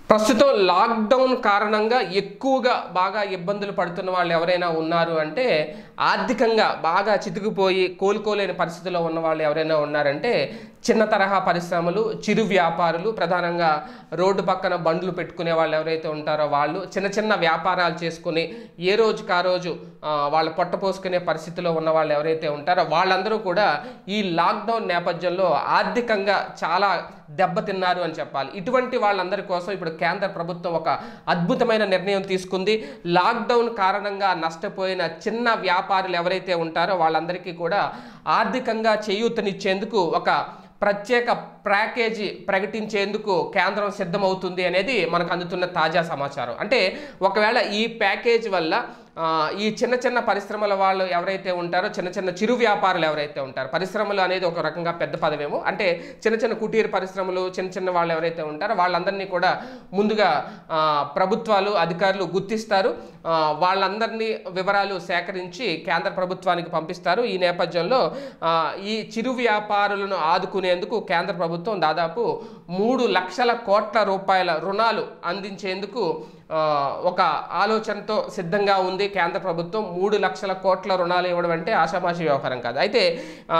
ప్రస్తుతం లాక్డౌన్ కారణంగా ఎక్కువగా బాగా ఇబ్బందులు పడుతున్న వాళ్ళు ఎవరైనా ఉన్నారు అంటే ఆర్థికంగా బాగా చితికిపోయి కోలుకోలేని పరిస్థితిలో ఉన్న వాళ్ళు ఎవరైనా ఉన్నారంటే చిన్న తరహా పరిశ్రమలు చిరు వ్యాపారులు ప్రధానంగా రోడ్డు పక్కన బండ్లు పెట్టుకునే వాళ్ళు ఎవరైతే ఉంటారో వాళ్ళు చిన్న చిన్న వ్యాపారాలు చేసుకుని ఏ రోజుకి ఆ రోజు ఆ, వాళ్ళ పొట్ట పోసుకునే పరిస్థితిలో ఉన్న వాళ్ళు ఎవరైతే ఉంటారో వాళ్ళందరూ కూడా ఈ లాక్డౌన్ నేపథ్యంలో ఆర్థికంగా చాలా దెబ్బతిన్నారు అని చెప్పాలి ఇటువంటి వాళ్ళందరి కోసం ఇప్పుడు కేంద్ర ప్రభుత్వం ఒక అద్భుతమైన నిర్ణయం తీసుకుంది లాక్డౌన్ కారణంగా నష్టపోయిన చిన్న వ్యాపారులు ఎవరైతే ఉంటారో వాళ్ళందరికీ కూడా ఆర్థికంగా చేయూతనిచ్చేందుకు ఒక ప్రత్యేక ప్యాకేజీ ప్రకటించేందుకు కేంద్రం సిద్ధమవుతుంది అనేది మనకు అందుతున్న తాజా సమాచారం అంటే ఒకవేళ ఈ ప్యాకేజ్ వల్ల ఆ, ఈ చిన్న చిన్న పరిశ్రమల వాళ్ళు ఎవరైతే ఉంటారో చిన్న చిన్న చిరు వ్యాపారులు ఎవరైతే ఉంటారో పరిశ్రమలు అనేది ఒక రకంగా పెద్ద పదవేమో అంటే చిన్న చిన్న కుటీర పరిశ్రమలు చిన్న చిన్న వాళ్ళు ఎవరైతే ఉంటారో వాళ్ళందరినీ కూడా ముందుగా ఆ, ప్రభుత్వాలు అధికారులు గుర్తిస్తారు ఆ, వాళ్ళందరినీ వివరాలు సేకరించి కేంద్ర ప్రభుత్వానికి పంపిస్తారు ఈ నేపథ్యంలో ఆ, ఈ చిరు వ్యాపారులను ఆదుకునేందుకు కేంద్ర ప్రభుత్వం దాదాపు మూడు లక్షల కోట్ల రూపాయల రుణాలు అందించేందుకు ఆ, ఒక ఆలోచనతో సిద్ధంగా ఉంది కేంద్ర ప్రభుత్వం మూడు లక్షల కోట్ల రుణాలు ఇవ్వడం అంటే ఆషామాషి వ్యవహారం కాదు అయితే ఆ,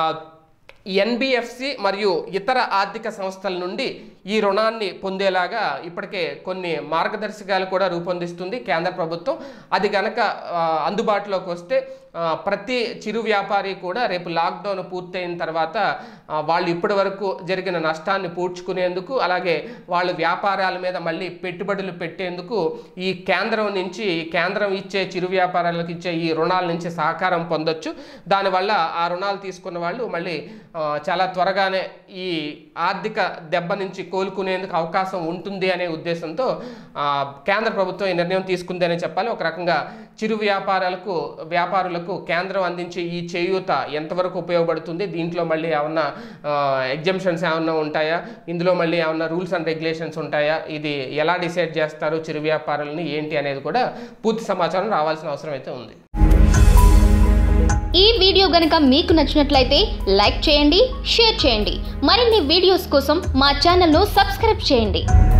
ఎన్బిఎఫ్సి మరియు ఇతర ఆర్థిక సంస్థల నుండి ఈ రుణాన్ని పొందేలాగా ఇప్పటికే కొన్ని మార్గదర్శకాలు కూడా రూపొందిస్తుంది కేంద్ర ప్రభుత్వం అది గనక ఆ, అందుబాటులోకి వస్తే ఆ, ప్రతి చిరు వ్యాపారి కూడా రేపు లాక్డౌన్ పూర్తయిన తర్వాత ఆ, వాళ్ళు ఇప్పటి వరకు జరిగిన నష్టాన్ని పూడ్చుకునేందుకు అలాగే వాళ్ళ వ్యాపారాల మీద మళ్ళీ పెట్టుబడులు పెట్టేందుకు ఈ కేంద్రం నుంచి ఈ కేంద్రం ఇచ్చే చిరు వ్యాపారాలకు ఇచ్చే ఈ రుణాల నుంచి సహకారం పొందొచ్చు దానివల్ల ఆ రుణాలు తీసుకున్న వాళ్ళు మళ్ళీ ఆ, చాలా త్వరగానే ఈ ఆర్థిక దెబ్బ నుంచి కోలుకునేందుకు అవకాశం ఉంటుంది అనే ఉద్దేశంతో ఆ, కేంద్ర ప్రభుత్వం ఈ నిర్ణయం తీసుకుంది అనే చెప్పాలి ఒక రకంగా చిరు వ్యాపారాలకు వ్యాపారులకు కేంద్రం అందించే ఈ చేయూత ఎంతవరకు ఉపయోగపడుతుంది దీంట్లో మళ్ళీ ఏమన్నా ఎగ్జామ్షన్స్ ఏమన్నా ఉంటాయా ఇందులో మళ్ళీ ఏమన్నా రూల్స్ అండ్ రెగ్యులేషన్స్ ఉంటాయా ఇది ఎలా డిసైడ్ చేస్తారు చిరు వ్యాపారులని ఏంటి అనేది కూడా పూర్తి సమాచారం రావాల్సిన అవసరం అయితే ఉంది ఈ వీడియో గనుక మీకు నచ్చినట్లయితే లైక్ చేయండి షేర్ చేయండి మరిన్ని వీడియోస్ కోసం మా ఛానల్ను సబ్స్క్రైబ్ చేయండి